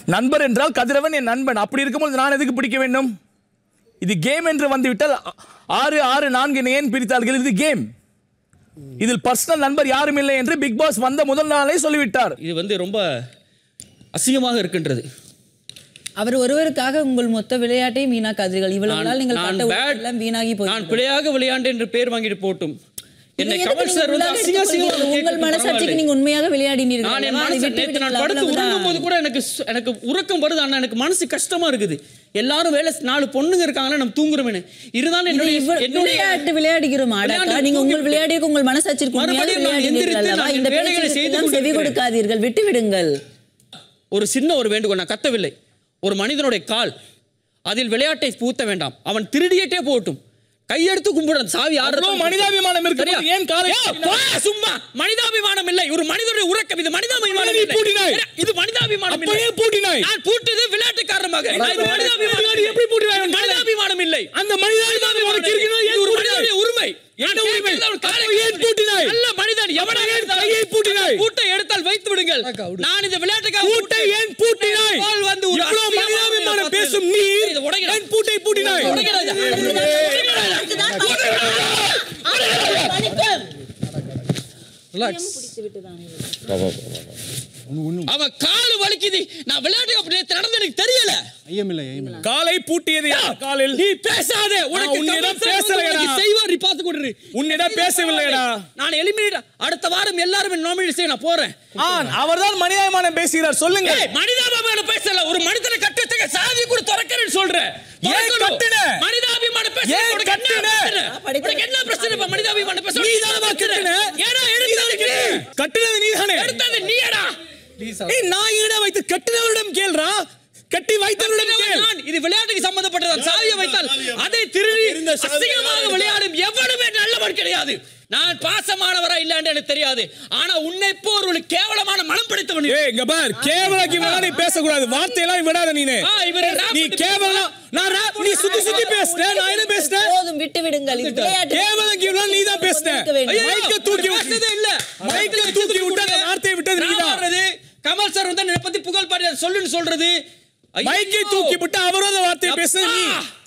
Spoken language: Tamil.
நண்பர் என்றால் கதிரவன் என் நண்பன் அப்படி இருக்கும்போது நான் எதுக்கு பிடிக்க வேண்டும் இது கேம் என்று வந்துவிட்டால் ஆ- ஆறு ஆறு நான்கு என ஏன் பிரித்தார்கள் இது கேம் இதில் பர்சனல் நண்பர் யாரும் இல்லை என்று பிக் பாஸ் வந்த முதல் நாளே சொல்லிவிட்டார் இது வந்து ரொம்ப அசிங்கமாக இருக்கின்றது அவர் ஒருவருக்காக உங்கள் மொத்த விளையாட்டையும் வீணாக்காதீர்கள் இவ்வளவு நான் நாள் நீங்கள் நான் பட்ட bad- எல்லாம் வீணாகி போய் நான் பிழையாக விளையாண்டு என்று பேர் வாங்கிட்டு போட்டும் என்னை இதை எதுக்கு கமல் நீங்க சார் வந்து உள்ளாக அசிங்க அசிங்கமாக எடுத்துக்கொள்கிறீர்கள்? உங்கள் கேட்கறது மனசாட்சிக்கு பரவாயில்லை. நீங்க உண்மையாக விளையாடினீர்கள் நான் என் அல்லவா? அதை மனசு விட்டு நேத்து நான் விடுங்கள், படுத்து அவ்வளவுதான். உறங்கும் போது கூட எனக்கு சு- எனக்கு உறக்கம் வருது ஆனா எனக்கு மனசு கஷ்டமா இருக்குது எல்லாரும் வேலை நாலு பொண்ணுங்க இருக்காங்கன்னா நம்ம தூங்குறோமே இருந்தாலும் இதை என்னுடைய இவ்வ- என்னுடைய விளையாட்டு விளையாடுகிறோம் ஆடாக்கா விளையாண்டு நீங்க உங்கள் தூங்கிவிட்டு- விளையாடிக்கு உங்கள் மனசாட்சிக்கு உண்மையாக மறுபடியும் நான் விளையாடினீர்கள் எந்திரித்து அல்லவா நான் இந்த என் வேலைகளை பேச்சுக்கு செய்து எல்லாம் செவி கொண்டிருக்கிறேன். கொடுக்காதீர்கள் விட்டு விடுங்கள் ஒரு சின்ன ஒரு வேண்டுகோள் நான் கத்தவில்லை ஒரு மனிதனுடைய கால் அதில் விளையாட்டை பூத்த வேண்டாம் அவன் திருடியட்டே போகட்டும் கையெடுத்து கும்பிடுற சாவி அவ்வளவு ஆடுறது மனிதாபிமானம் இருக்கிறது சரியா? ஏன் காலை ஏய், போடா சும்மா மனிதாபிமானம் இல்லை ஒரு மனிதனுடைய உறக்கம் இது மனிதாபிமானம் நீ இல்லை. பூட்டினாய். இது மனிதாபிமானம் அப்ப இல்லை ஏன் பூட்டினாய்? நான் பூட்டது விளையாட்டு காரணமாக நான் இது மனிதாபிமானம் நீ எப்படி பூட்டினாய்? இது மனிதாபிமானம் இல்லை அந்த மனிதாபிமானம் உனக்கு இருக்கிறதா? ஏன் இது ஒரு பூட்டினாய்? மனிதனுடைய உரிமை என்ன நான் உரிமை? கேட்கிறது அவன் காலை அப்ப ஏன் பூட்டினாய்? நல்ல மனிதன் எவனை ஏன் எடுத்தாலும் கையை பூட்டினாய்? பூட்டை எடுத்தால் வைத்து விடுங்கள் நான் இந்த விளையாட்டுக்காக பூட்டை ஏன் பூட்டினாய் பால் வந்து ஒரு இவ்வளவு அசிங்கமான மனிதாபிமானம் வார்த்தை. பேசும் நீ இதை உடைக்கிறேன். ஏன் பூட்டை பூட்டினாய் அவன் காலு வலிக்குது நான் விளையாட்டு அப்படி நேத்து நடந்து எனக்கு தெரியல ஐயமில்லை ஐயமில்லை காலை பூட்டியது யார் காலில் நீ பேசாத உனக்கு உன்னிடம் கமல் சார் வந்து பேசலையடா. உனக்கு செய்வார் நீ பார்த்து கொண்டு உன்னிடம் பேசவில்லையடா நான் எலிமினேட் அடுத்த வாரம் எல்லாரும் நாமினேட் செய்ய நான் போறேன் ஆன் அவர்தான் மனிதாபிமானம் பேசுகிறார் சொல்லுங்க ஏய், மனிதாபிமானம் பேசல ஒரு மனிதனை கட்டத்துக்கு சாவி கூட திறக்கிறேன்னு சொல்றேன் ஏன் கட்டுன? மனிதாபிமானம் பேச ஏன் உனக்கு என்ன கட்டுன? பிரச்சனை? உனக்கு என்ன பிரச்சனை இப்ப மனிதாபிமானம் பேச நீ தானமா கட்டுன? ஏடா எடுத்தது கட்டுனது நீதானே எடுத்தது நீயடா ஏய் நான் ஈட வைத்து கட்டினவரிடம் கேள்றா கட்டி வைத்தவரிடம் கேள் நான் இது விளையாட்டுக்கு சம்பந்தப்பட்டது சாவியை வைத்தால் அதை திருடி அசிங்கமாக விளையாடும் எவனுமே நல்லவன் கிடையாது நான் பாசமானவரா இல்லன்னு எனக்கு தெரியாது ஆனா உன்னை போர் ஒரு கேவலமான மனம் படைத்தவன் ஏய் இங்க பார் கேவலக்கு வேணா நீ பேசக்கூடாது வார்த்தையெல்லாம் விடாத நீனே ஆ, இவரு rap நீ பண்ணி கேவலம் நான் rap- நீ சுத்தி சுத்தி பேசுற நான் என்ன பேசுறேன் போதும் விட்டு விடுங்கள் இது விளையாட்டு கேவலம் கீவலம் நீ தான் பேசுன இருக்க வேண்டும். ஐயோ, மைக்க தூக்கி அப்படி விட்டு பேசுனதே இல்ல மைக்க தூக்கி விட்டு அந்த வார்த்தையை விட்டது நான் நீதான் வர்றது, கமல் சார் வந்து என்னை பத்தி புகழ் பாடி அதை சொல்லுன்னு சொல்றது ஐயோ. மைக்கை தூக்கி விட்டு அவரும் அந்த வார்த்தையை பேசுறது நீ அப்பா.